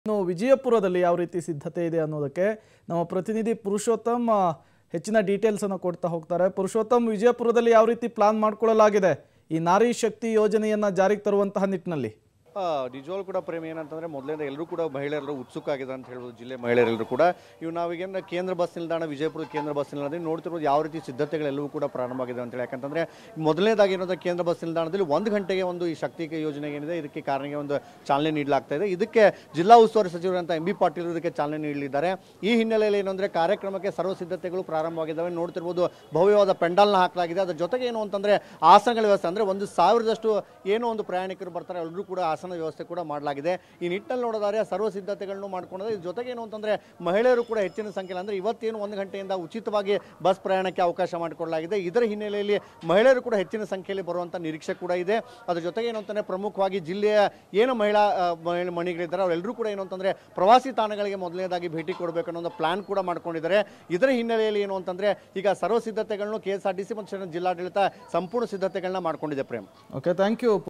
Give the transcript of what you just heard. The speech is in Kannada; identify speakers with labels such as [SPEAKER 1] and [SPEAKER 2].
[SPEAKER 1] ಇನ್ನು ವಿಜಯಪುರದಲ್ಲಿ ಯಾವ ರೀತಿ ಸಿದ್ಧತೆ ಇದೆ ಅನ್ನೋದಕ್ಕೆ ನಮ್ಮ ಪ್ರತಿನಿಧಿ ಪುರುಷೋತ್ತಮ್ ಆ, ಹೆಚ್ಚಿನ ಡೀಟೇಲ್ಸ್ ಅನ್ನು ಕೊಡ್ತಾ ಹೋಗ್ತಾರೆ ಪುರುಷೋತ್ತಮ್ ವಿಜಯಪುರದಲ್ಲಿ ಯಾವ ರೀತಿ ಪ್ಲಾನ್ ಮಾಡ್ಕೊಳ್ಳಲಾಗಿದೆ ಈ ನಾರಿ ಶಕ್ತಿ ಯೋಜನೆಯನ್ನ ಜಾರಿಗೆ ತರುವಂತಹ ನಿಟ್ಟಿನಲ್ಲಿ
[SPEAKER 2] ಆ, ನಿಜವಾಗ್ಲೂ ಕೂಡ ಪ್ರೇಮ ಏನಂತಂದ್ರೆ ಮೊದಲಿಂದ ಎಲ್ಲರೂ ಕೂಡ ಮಹಿಳೆಯರು ಉತ್ಸುಕ ಆಗಿದೆ ಅಂತ ಹೇಳ್ಬೋದು ಜಿಲ್ಲೆ ಮಹಿಳೆಯರೆಲ್ಲರೂ ಕೂಡ ಇವು ನಾವೀಗೇನು ಕೇಂದ್ರ ಬಸ್ ನಿಲ್ದಾಣ ವಿಜಯಪುರ ಕೇಂದ್ರ ಬಸ್ ನಿಲ್ದಾಣದಲ್ಲಿ ನೋಡ್ತಿರ್ಬೋದು ಯಾವ ರೀತಿ ಸಿದ್ಧತೆಗಳೆಲ್ಲವೂ ಕೂಡ ಪ್ರಾರಂಭವಾಗಿದೆ ಅಂತೇಳಿ ಯಾಕಂತಂದ್ರೆ ಮೊದಲನೇದಾಗಿ ಏನಂದ್ರೆ ಕೇಂದ್ರ ಬಸ್ ನಿಲ್ದಾಣದಲ್ಲಿ ಒಂದು ಗಂಟೆಗೆ ಒಂದು ಈ ಶಕ್ತಿ ಯೋಜನೆ ಏನಿದೆ ಇದಕ್ಕೆ ಕಾರಣಕ್ಕೆ ಒಂದು ಚಾಲನೆ ನೀಡಲಾಗ್ತಾ ಇದೆ ಇದಕ್ಕೆ ಜಿಲ್ಲಾ ಉಸ್ತುವಾರಿ ಸಚಿವರಂತ ಎಂ ಬಿ ಪಾಟೀಲ್ ಇದಕ್ಕೆ ಚಾಲನೆ ನೀಡಲಿದ್ದಾರೆ ಈ ಹಿನ್ನೆಲೆಯಲ್ಲಿ ಏನಂದ್ರೆ ಕಾರ್ಯಕ್ರಮಕ್ಕೆ ಸರ್ವ ಸಿದ್ಧತೆಗಳು ಪ್ರಾರಂಭವಾಗಿದ್ದಾವೆ ನೋಡ್ತಿರ್ಬೋದು ಭವ್ಯವಾದ ಪೆಂಡಾಲ್ನ ಹಾಕಲಾಗಿದೆ ಅದ್ರ ಜೊತೆಗೆ ಏನು ಅಂತಂದ್ರೆ ಆಸನಗಳ ವ್ಯವಸ್ಥೆ ಅಂದ್ರೆ ಒಂದು ಸಾವಿರದಷ್ಟು ಏನೋ ಒಂದು ಪ್ರಯಾಣಿಕರು ಬರ್ತಾರೆ ಎಲ್ಲರೂ ಕೂಡ ಆಸನ ವ್ಯವಸ್ಥೆ ಕೂಡ ಮಾಡಲಾಗಿದೆ ಈ ನಿಟ್ಟಲ್ಲಿ ನೋಡೋದಾದ್ರೆ ಸರ್ವ ಸಿದ್ಧತೆಗಳನ್ನು ಮಾಡ್ಕೊಂಡಿದೆ ಇದ್ರ ಜೊತೆಗೆ ಏನು ಅಂತಂದ್ರೆ ಮಹಿಳೆಯರು ಕೂಡ ಹೆಚ್ಚಿನ ಸಂಖ್ಯೆಯಲ್ಲಿ ಅಂದ್ರೆ ಇವತ್ತೇನು ಒಂದು ಗಂಟೆಯಿಂದ ಉಚಿತವಾಗಿ ಬಸ್ ಪ್ರಯಾಣಕ್ಕೆ ಅವಕಾಶ ಮಾಡಿಕೊಡಲಾಗಿದೆ ಇದರ ಹಿನ್ನೆಲೆಯಲ್ಲಿ ಮಹಿಳೆಯರು ಕೂಡ ಹೆಚ್ಚಿನ ಸಂಖ್ಯೆಯಲ್ಲಿ ಬರುವಂತ ನಿರೀಕ್ಷೆ ಕೂಡ ಇದೆ ಅದ್ರ ಜೊತೆಗೆ ಏನು ಅಂತಂದ್ರೆ ಪ್ರಮುಖವಾಗಿ ಜಿಲ್ಲೆಯ ಏನು ಮಹಿಳಾ ಆ, ಮಹಿಳೆ ಮಣಿಗಳಿದ್ದಾರೆ ಅವರೆಲ್ಲರೂ ಕೂಡ ಏನು ಅಂತಂದ್ರೆ ಪ್ರವಾಸಿ ತಾಣಗಳಿಗೆ ಮೊದಲನೇದಾಗಿ ಭೇಟಿ ಕೊಡಬೇಕು ಅನ್ನೋ ಒಂದು ಪ್ಲಾನ್ ಕೂಡ ಮಾಡ್ಕೊಂಡಿದ್ದಾರೆ ಇದರ ಹಿನ್ನೆಲೆಯಲ್ಲಿ ಏನು ಅಂತಂದ್ರೆ ಈಗ ಸರ್ವ ಸಿದ್ಧತೆಗಳನ್ನು K S R T C ಮತ್ತು ಜಿಲ್ಲಾಡಳಿತ ಸಂಪೂರ್ಣ ಸಿದ್ಧತೆಗಳನ್ನ ಮಾಡ್ಕೊಂಡಿದೆ ಪ್ರೇಮ್
[SPEAKER 1] ಓಕೆ ಥ್ಯಾಂಕ್ ಯು